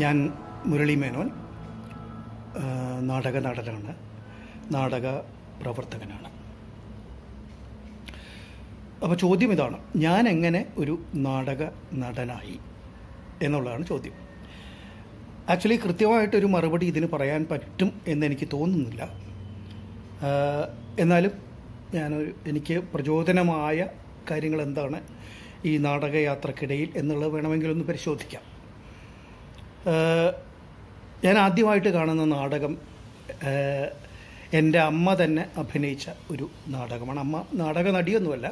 ഞാൻ മുരളി മേനോൻ ആ, നാടക നടനാണ് നാടക പ്രവർത്തകനാണ് അപ്പോൾ ചോദ്യം ഇതാണ് ഞാൻ എങ്ങനെ ഒരു നാടക നടനായി എന്നുള്ളതാണ് ചോദ്യം ആക്ച്വലി കൃത്യമായിട്ടൊരു മറുപടി ഇതിന് പറയാൻ പറ്റും എന്നെനിക്ക് തോന്നുന്നില്ല ആ, എന്നാലും ഞാനൊരു എനിക്ക് പ്രചോദനമായ കാര്യങ്ങൾ എന്താണ് ഈ നാടകയാത്രക്കിടയിൽ എന്നുള്ളത് വേണമെങ്കിൽ ഒന്ന് പരിശോധിക്കാം ഏഹ് ഞാൻ ആദ്യമായിട്ട് കാണുന്ന നാടകം ഏഹ് എൻ്റെ അമ്മ തന്നെ അഭിനയിച്ച ഒരു നാടകമാണ് അമ്മ നാടക നടിയൊന്നുമല്ല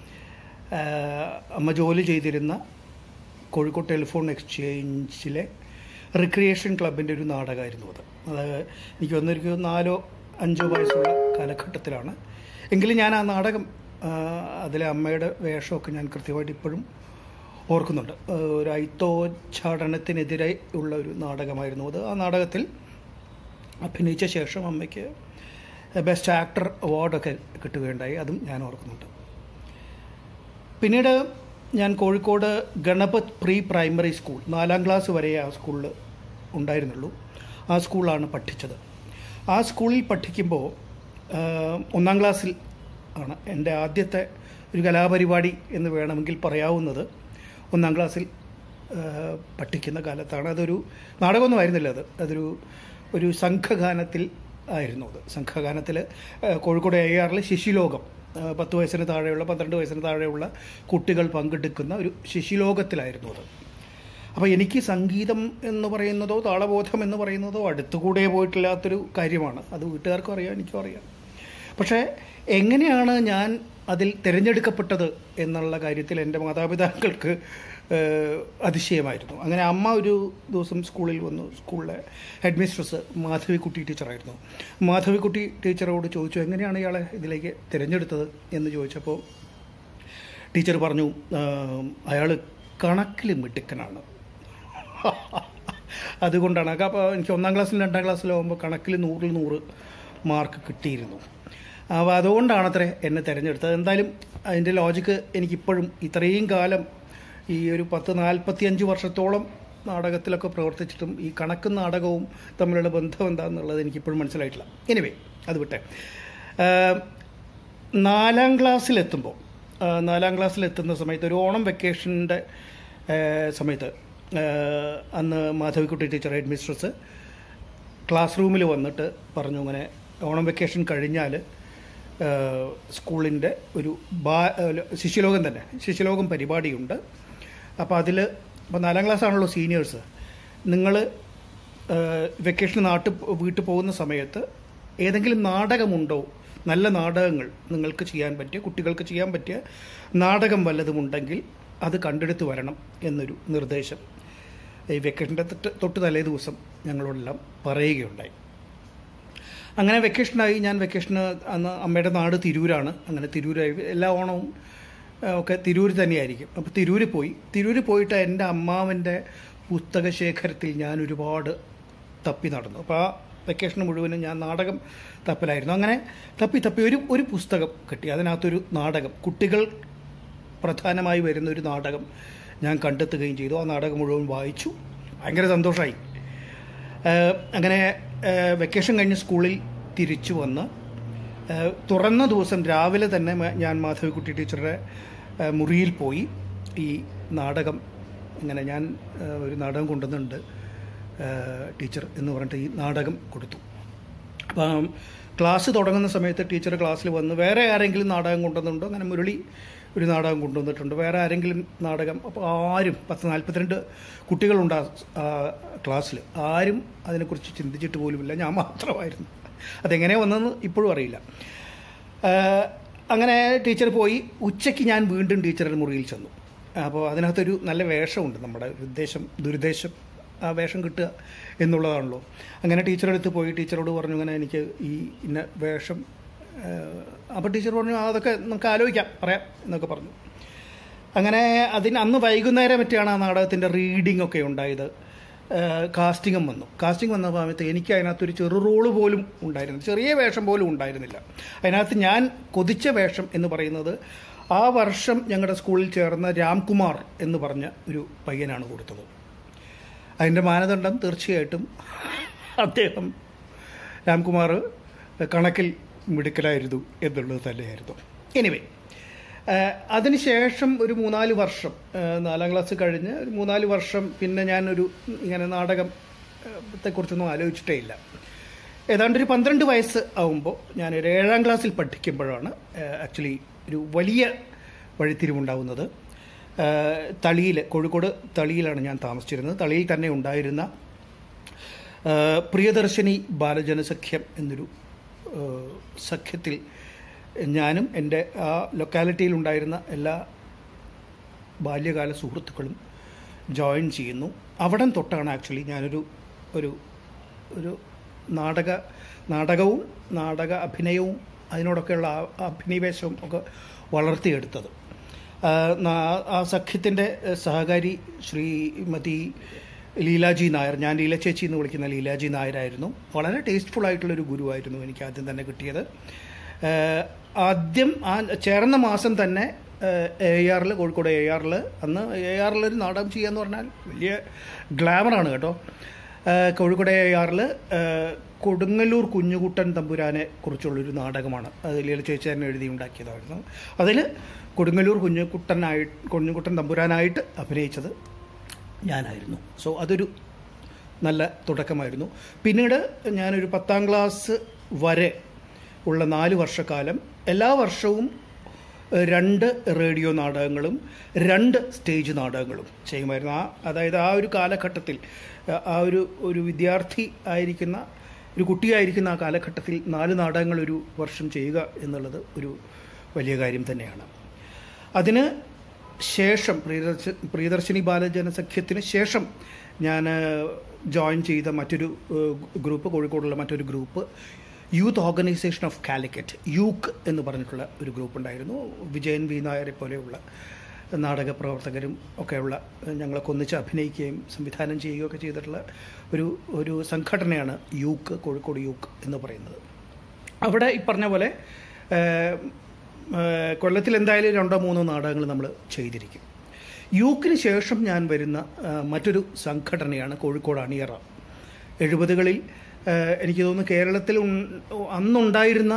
ഏഹ് അമ്മ ജോലി ചെയ്തിരുന്ന കോഴിക്കോട് ടെലിഫോൺ എക്സ്ചേഞ്ചിലെ റിക്രിയേഷൻ ക്ലബിൻ്റെ ഒരു നാടകമായിരുന്നു അത് അത് എനിക്ക് വന്നൊരു നാലോ അഞ്ചോ വയസ്സുള്ള കാലഘട്ടത്തിലാണ് എങ്കിലും ഞാൻ ആ നാടകം ആ, അതിലെ അമ്മയുടെ വേഷമൊക്കെ ഞാൻ കൃത്യമായിട്ട് ഇപ്പോഴും ഓർക്കുന്നുണ്ട് ആ, ഒരു ഐത്തോച്ചാടനത്തിനെതിരെ ഉള്ള ഒരു നാടകമായിരുന്നു അത് ആ നാടകത്തിൽ അഭിനയിച്ച ശേഷം അമ്മയ്ക്ക് ബെസ്റ്റ് ആക്ടർ അവാർഡൊക്കെ കിട്ടുകയുണ്ടായി അതും ഞാൻ ഓർക്കുന്നുണ്ട് പിന്നീട് ഞാൻ Kozhikode Ganapath pre primary school നാലാം ക്ലാസ് വരെ ആ സ്കൂളിൽ ഉണ്ടായിരുന്നുള്ളൂ ആ സ്കൂളിലാണ് പഠിച്ചത് ആ സ്കൂളിൽ പഠിക്കുമ്പോൾ ആ, ഒന്നാം ക്ലാസ്സിൽ ആണ് എൻ്റെ ആദ്യത്തെ ഒരു കലാപരിപാടി എന്ന് വേണമെങ്കിൽ പറയാവുന്നത് ഒന്നാം ക്ലാസ്സിൽ ആ, പഠിക്കുന്ന കാലത്താണ് അതൊരു നാടകമൊന്നും ആയിരുന്നില്ല അത് അതൊരു ഒരു സംഘഗാനത്തിൽ ആയിരുന്നു അത് സംഘഗാനത്തിൽ കോഴിക്കോട് എ ആറിൽ ശിശുലോകം ആ, പത്ത് വയസ്സിന് താഴെയുള്ള പന്ത്രണ്ട് വയസ്സിന് താഴെയുള്ള കുട്ടികൾ പങ്കെടുക്കുന്ന ഒരു ശിശുലോകത്തിലായിരുന്നു അത് അപ്പോൾ എനിക്ക് സംഗീതം എന്ന് പറയുന്നതോ താളബോധം എന്ന് പറയുന്നതോ അടുത്തുകൂടെ പോയിട്ടില്ലാത്തൊരു കാര്യമാണ് അത് വീട്ടുകാർക്കും അറിയാം എനിക്കും അറിയാം പക്ഷേ എങ്ങനെയാണ് ഞാൻ അതിൽ തിരഞ്ഞെടുക്കപ്പെട്ടത് എന്നുള്ള കാര്യത്തിൽ എൻ്റെ മാതാപിതാക്കൾക്ക് ഏഹ്, അതിശയമായിരുന്നു അങ്ങനെ അമ്മ ഒരു ദിവസം സ്കൂളിൽ വന്നു സ്കൂളിലെ ഹെഡ് മിസ്ട്രസ് മാധവിക്കുട്ടി ടീച്ചറായിരുന്നു മാധവിക്കുട്ടി ടീച്ചറോട് ചോദിച്ചു എങ്ങനെയാണ് ഇയാളെ ഇതിലേക്ക് തിരഞ്ഞെടുത്തത് എന്ന് ചോദിച്ചപ്പോൾ ടീച്ചർ പറഞ്ഞു അയാൾ കണക്കിൽ മിടുക്കനാണ് അതുകൊണ്ടാണ് അപ്പോൾ എനിക്ക് ഒന്നാം ക്ലാസ്സിലും രണ്ടാം ക്ലാസ്സിലും ആകുമ്പോൾ കണക്കിൽ നൂറിൽ നൂറ് മാർക്ക് കിട്ടിയിരുന്നു അപ്പോൾ അതുകൊണ്ടാണത്രേ എന്നെ തിരഞ്ഞെടുത്തത് എന്തായാലും അതിൻ്റെ ലോജിക്ക് എനിക്കിപ്പോഴും ഇത്രയും കാലം ഈ ഒരു പത്ത് നാൽപ്പത്തിയഞ്ച് വർഷത്തോളം നാടകത്തിലൊക്കെ പ്രവർത്തിച്ചിട്ടും ഈ കണക്കും നാടകവും തമ്മിലുള്ള ബന്ധം എന്താണെന്നുള്ളത് എനിക്കിപ്പോഴും മനസ്സിലായിട്ടില്ല എനിവേ അത് വിട്ടെ ആഹ് നാലാം ക്ലാസ്സിലെത്തുമ്പോൾ ആ, നാലാം ക്ലാസ്സിലെത്തുന്ന സമയത്ത് ഒരു ഓണം വെക്കേഷൻ്റെ സമയത്ത് ആ, അന്ന് Madhavikutty teacher headmistress class റൂമിൽ വന്നിട്ട് പറഞ്ഞു അങ്ങനെ ഓണം വെക്കേഷൻ കഴിഞ്ഞാൽ സ്കൂളിൻ്റെ ഒരു ബാ അല്ല, ശിശുലോകം തന്നെ ശിശുലോകം പരിപാടിയുണ്ട് അപ്പോൾ അതിൽ ഇപ്പോൾ നാലാം ക്ലാസ് ആണല്ലോ സീനിയേഴ്സ് നിങ്ങൾ വെക്കേഷൻ നാട്ടിൽ വീട്ടിൽ പോകുന്ന സമയത്ത് ഏതെങ്കിലും നാടകമുണ്ടോ നല്ല നാടകങ്ങൾ നിങ്ങൾക്ക് ചെയ്യാൻ പറ്റിയ കുട്ടികൾക്ക് ചെയ്യാൻ പറ്റിയ നാടകം വല്ലതുമുണ്ടെങ്കിൽ അത് കണ്ടെടുത്ത് വരണം എന്നൊരു നിർദ്ദേശം ഈ വെക്കേഷൻ്റെ തൊട്ട് തൊട്ട് തലേ ദിവസം ഞങ്ങളോടെല്ലാം പറയുകയുണ്ടായി അങ്ങനെ വെക്കേഷനായി ഞാൻ വെക്കേഷന് അന്ന് അമ്മയുടെ നാട് തിരൂരാണ് അങ്ങനെ തിരൂരായി എല്ലാ ഓണവും ആ, ഒക്കെ തിരൂർ തന്നെയായിരിക്കും അപ്പോൾ തിരൂര് പോയി തിരൂര് പോയിട്ട് എൻ്റെ അമ്മാവൻ്റെ പുസ്തക ശേഖരത്തിൽ ഞാൻ ഒരുപാട് തപ്പി നടന്നു അപ്പോൾ ആ വെക്കേഷൻ മുഴുവനും ഞാൻ നാടകം തപ്പലായിരുന്നു അങ്ങനെ തപ്പി തപ്പി ഒരു ഒരു പുസ്തകം കിട്ടി അതിനകത്തൊരു നാടകം കുട്ടികൾ പ്രധാനമായി വരുന്ന ഒരു നാടകം ഞാൻ കണ്ടെത്തുകയും ചെയ്തു ആ നാടകം മുഴുവൻ വായിച്ചു ഭയങ്കര സന്തോഷമായി ഏഹ് അങ്ങനെ ഏഹ് വെക്കേഷൻ കഴിഞ്ഞ് സ്കൂളിൽ തിരിച്ചു വന്ന് ഏഹ് തുറന്ന ദിവസം രാവിലെ തന്നെ മ- ഞാൻ മാധവിക്കുട്ടി ടീച്ചറുടെ ഏഹ് മുറിയിൽ പോയി ഈ നാടകം ഇങ്ങനെ ഞാൻ ഏഹ് ഒരു നാടകം കൊണ്ടുവന്നിട്ടുണ്ട് ഏഹ് ടീച്ചർ എന്ന് പറഞ്ഞിട്ട് ഈ നാടകം കൊടുത്തു അപ്പം ക്ലാസ് തുടങ്ങുന്ന സമയത്ത് ടീച്ചർ ക്ലാസ്സിൽ വന്ന് വേറെ ആരെങ്കിലും നാടകം കൊണ്ടുവന്നിട്ടുണ്ടോ അങ്ങനെ മുരളി ഒരു നാടകം കൊണ്ടുവന്നിട്ടുണ്ട് വേറെ ആരെങ്കിലും നാടകം അപ്പോൾ ആരും പത്ത് നാൽപ്പത്തിരണ്ട് കുട്ടികളുണ്ട് ആ ആ ക്ലാസ്സിൽ ആരും അതിനെക്കുറിച്ച് ചിന്തിച്ചിട്ട് പോലുമില്ല ഞാൻ മാത്രമായിരുന്നു അതെങ്ങനെ വന്നതെന്ന് ഇപ്പോഴും അറിയില്ല ആഹ് അങ്ങനെ ടീച്ചർ പോയി ഉച്ചയ്ക്ക് ഞാൻ വീണ്ടും ടീച്ചറുടെ മുറിയിൽ ചെന്നു അപ്പോൾ അതിനകത്തൊരു നല്ല വേഷമുണ്ട് നമ്മുടെ ഒരു ഉദ്ദേശം ദുരുദ്ദേശം ആ വേഷം കിട്ടുക എന്നുള്ളതാണല്ലോ അങ്ങനെ ടീച്ചറുടെ അടുത്ത് പോയി ടീച്ചറോട് പറഞ്ഞു അങ്ങനെ എനിക്ക് ഈ ഇന്ന വേഷം അപ്പോൾ ടീച്ചർ പറഞ്ഞു "ആ, അതൊക്കെ നമുക്ക് ആലോചിക്കാം പറയാം എന്നൊക്കെ പറഞ്ഞു അങ്ങനെ അതിന് അന്ന് വൈകുന്നേരം പറ്റിയാണ് ആ നാടകത്തിൻ്റെ റീഡിംഗ് ഒക്കെ ഉണ്ടായത് കാസ്റ്റിങ്ങും വന്നു കാസ്റ്റിംഗ് വന്ന സമയത്ത് എനിക്ക് അതിനകത്തൊരു ചെറു റോള് പോലും ഉണ്ടായിരുന്നു ചെറിയ വേഷം പോലും ഉണ്ടായിരുന്നില്ല അതിനകത്ത് ഞാൻ കൊതിച്ച വേഷം എന്ന് പറയുന്നത് ആ വർഷം ഞങ്ങളുടെ സ്കൂളിൽ ചേർന്ന രാംകുമാർ എന്ന് പറഞ്ഞ ഒരു പയ്യനാണ് കൊടുത്തത് അതിൻ്റെ മാനദണ്ഡം തീർച്ചയായിട്ടും അദ്ദേഹം രാംകുമാർ കണക്കിൽ മിടുക്കലായിരുന്നു എന്നുള്ളത് തന്നെയായിരുന്നു എനിവേ അതിനുശേഷം ഒരു മൂന്നാല് വർഷം ആ, നാലാം ക്ലാസ് കഴിഞ്ഞ് ഒരു മൂന്നാല് വർഷം പിന്നെ ഞാനൊരു ഇങ്ങനെ നാടകം ആ, ത്തെക്കുറിച്ചൊന്നും ആലോചിച്ചിട്ടേ ഇല്ല ഏതാണ്ട് ഒരു പന്ത്രണ്ട് വയസ്സ് ആവുമ്പോൾ ഞാനൊരു ഏഴാം ക്ലാസ്സിൽ പഠിക്കുമ്പോഴാണ് ആക്ച്വലി ഒരു വലിയ വഴിത്തിരിവുണ്ടാവുന്നത് തളിയിൽ കോഴിക്കോട് തളിയിലാണ് ഞാൻ താമസിച്ചിരുന്നത് തളിയിൽ തന്നെ ഉണ്ടായിരുന്ന ആ, പ്രിയദർശിനി ബാലജനസഖ്യം എന്നൊരു ആ, സഖ്യത്തിൽ ഞാനും എൻ്റെ ആ ലൊക്കാലിറ്റിയിൽ ഉണ്ടായിരുന്ന എല്ലാ ബാല്യകാല സുഹൃത്തുക്കളും ജോയിൻ ചെയ്യുന്നു അവിടം തൊട്ടാണ് ആക്ച്വലി ഞാനൊരു ഒരു ഒരു നാടക നാടകവും നാടക അഭിനയവും അതിനോടൊക്കെയുള്ള ആ- അഭിനിവേശവും ഒക്കെ വളർത്തിയെടുത്തത് ആ, നാ- ആ സഖ്യത്തിൻ്റെ സഹകാരി ശ്രീമതി ലീലാജി നായർ ഞാൻ ലീല ചേച്ചി എന്ന് വിളിക്കുന്ന ലീലാജി നായരായിരുന്നു വളരെ ടേസ്റ്റ്ഫുൾ ആയിട്ടുള്ളൊരു ഗുരുവായിരുന്നു എനിക്ക് ആദ്യം തന്നെ കിട്ടിയത് ഏഹ് ആദ്യം ആ ചേർന്ന മാസം തന്നെ എ ആറിൽ കോഴിക്കോട് എ ആറിൽ അന്ന് എ ആറിൽ ഒരു നാടകം ചെയ്യാന്ന് പറഞ്ഞാൽ വലിയ ഗ്ലാമറാണ് കേട്ടോ ഏഹ് കോഴിക്കോട് എ ആറിൽ കൊടുങ്ങല്ലൂർ കുഞ്ഞുകുട്ടൻ തമ്പുരാനെ കുറിച്ചുള്ളൊരു നാടകമാണ് അത് ലീല ചേച്ചി തന്നെ എഴുതി ഉണ്ടാക്കിയതായിരുന്നു അതിൽ കൊടുങ്ങല്ലൂർ കുഞ്ഞുകുട്ടനായി കുഞ്ഞുകുട്ടൻ തമ്പുരാനായിട്ട് അഭിനയിച്ചത് ഞാനായിരുന്നു സോ അതൊരു നല്ല തുടക്കമായിരുന്നു പിന്നീട് ഞാനൊരു പത്താം ക്ലാസ് വരെ ഉള്ള നാല് വർഷക്കാലം എല്ലാ വർഷവും ഏഹ്, രണ്ട് റേഡിയോ നാടകങ്ങളും രണ്ട് സ്റ്റേജ് നാടകങ്ങളും ചെയ്യുമായിരുന്നു ആ അതായത് ആ ഒരു കാലഘട്ടത്തിൽ ആ- ആ ഒരു ഒരു വിദ്യാർത്ഥി ആയിരിക്കുന്ന ഒരു കുട്ടിയായിരിക്കുന്ന ആ കാലഘട്ടത്തിൽ നാല് നാടകങ്ങൾ ഒരു വർഷം ചെയ്യുക എന്നുള്ളത് ഒരു വലിയ കാര്യം തന്നെയാണ് അതിന് ശേഷം പ്രിയദർശ പ്രിയദർശിനി ബാലജനസഖ്യത്തിന് ശേഷം ഞാൻ ജോയിൻ ചെയ്ത മറ്റൊരു ഏഹ്, ഗ്രൂപ്പ് കോഴിക്കോടുള്ള മറ്റൊരു group youth organisation of Calicut യൂക്ക് എന്ന് പറഞ്ഞിട്ടുള്ള ഒരു ഗ്രൂപ്പ് ഉണ്ടായിരുന്നു വിജയൻ വി നായരെ പോലെയുള്ള നാടക പ്രവർത്തകരും ഒക്കെയുള്ള ഏഹ്, ഞങ്ങളൊക്കെ ഒന്നിച്ച് അഭിനയിക്കുകയും സംവിധാനം ചെയ്യുകയും ഒക്കെ ചെയ്തിട്ടുള്ള ഒരു ഒരു സംഘടനയാണ് യൂക്ക് കോഴിക്കോട് യൂക്ക് എന്ന് പറയുന്നത് അവിടെ ഈ പറഞ്ഞ പോലെ ഏഹ്, ഏഹ്, കൊല്ലത്തിൽ എന്തായാലും രണ്ടോ മൂന്നോ നാടകങ്ങൾ നമ്മൾ ചെയ്തിരിക്കും യൂക്കിന് ശേഷം ഞാൻ വരുന്ന ഏഹ്, മറ്റൊരു സംഘടനയാണ് കോഴിക്കോട് അണിയറ എഴുപതുകളിൽ ഏഹ്, എനിക്ക് തോന്നുന്നു കേരളത്തിൽ ഉൺ- അന്നുണ്ടായിരുന്ന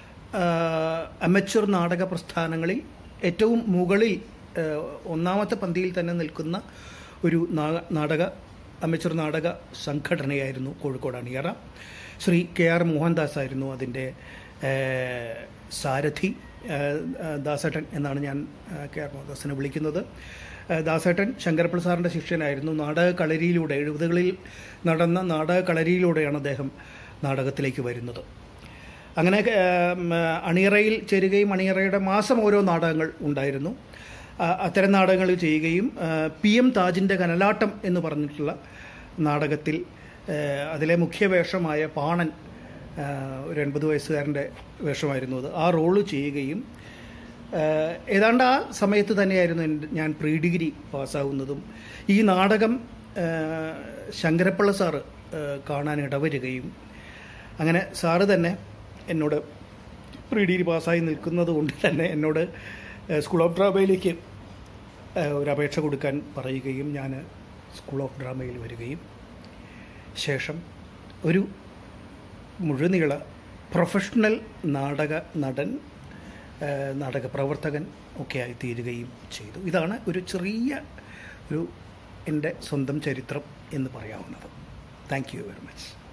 അമച്വർ നാടക പ്രസ്ഥാനങ്ങളിൽ ഏറ്റവും മുകളിൽ ഏഹ്, ഒന്നാമത്തെ പന്തിയിൽ തന്നെ നിൽക്കുന്ന ഒരു നാ- നാടക അമച്വർ നാടക സംഘടനയായിരുന്നു കോഴിക്കോട് അണിയറ ശ്രീ കെ ആർ മോഹൻദാസ് ആയിരുന്നു അതിൻ്റെ ഏഹ്, സാരഥി ഏഹ്, ഏഹ്, ദാസേട്ടൻ എന്നാണ് ഞാൻ ഏഹ്, കെ ആർ മോഹൻദാസിനെ വിളിക്കുന്നത് ഏഹ്, ദാസേട്ടൻ ശങ്കരപ്പിള്ള സാറിൻ്റെ ശിഷ്യനായിരുന്നു നാടക കളരിയിലൂടെ എഴുപതുകളിൽ നടന്ന നാടക കളരിയിലൂടെയാണ് അദ്ദേഹം നാടകത്തിലേക്ക് വരുന്നത് അങ്ങനെ ഏം, അണിയറയിൽ ചേരുകയും അണിയറയുടെ മാസം ഓരോ നാടകങ്ങൾ ഉണ്ടായിരുന്നു ആ, അത്തരം നാടകങ്ങൾ ചെയ്യുകയും ആ, പി എം താജിൻ്റെ കനലാട്ടം എന്ന് പറഞ്ഞിട്ടുള്ള നാടകത്തിൽ ഏ, അതിലെ മുഖ്യ വേഷമായ പാണൻ ആ, ഒരു എൺപത് വയസ്സുകാരൻ്റെ വേഷമായിരുന്നു അത് ആ റോള് ചെയ്യുകയും ആ, ഏതാണ്ട് ആ സമയത്ത് തന്നെയായിരുന്നു എൻ്റെ- ഞാൻ പ്രീ ഡിഗ്രി പാസ്സാവുന്നതും ഈ നാടകം ആ, ശങ്കരപ്പിള്ള സാറ് ആ, കാണാൻ ഇടവരികയും അങ്ങനെ സാറ് തന്നെ എന്നോട് പ്രീ ഡിഗ്രി പാസ്സായി നിൽക്കുന്നത് കൊണ്ട് തന്നെ എന്നോട് ഏഹ്, സ്കൂൾ ഓഫ് ഡ്രാമയിലേക്ക് ഏഹ്, ഒരു അപേക്ഷ കൊടുക്കാൻ പറയുകയും ഞാൻ സ്കൂൾ ഓഫ് ഡ്രാമയിൽ വരികയും ശേഷം ഒരു മുഴുനീള പ്രൊഫഷണൽ നാടക നടൻ ഏഹ്, നാടക പ്രവർത്തകൻ ഒക്കെ ആയി തീരുകയും ചെയ്തു ഇതാണ് ഒരു ചെറിയ ഒരു എൻ്റെ സ്വന്തം ചരിത്രം എന്ന് പറയാവുന്നത് താങ്ക് യു വെരി മച്ച്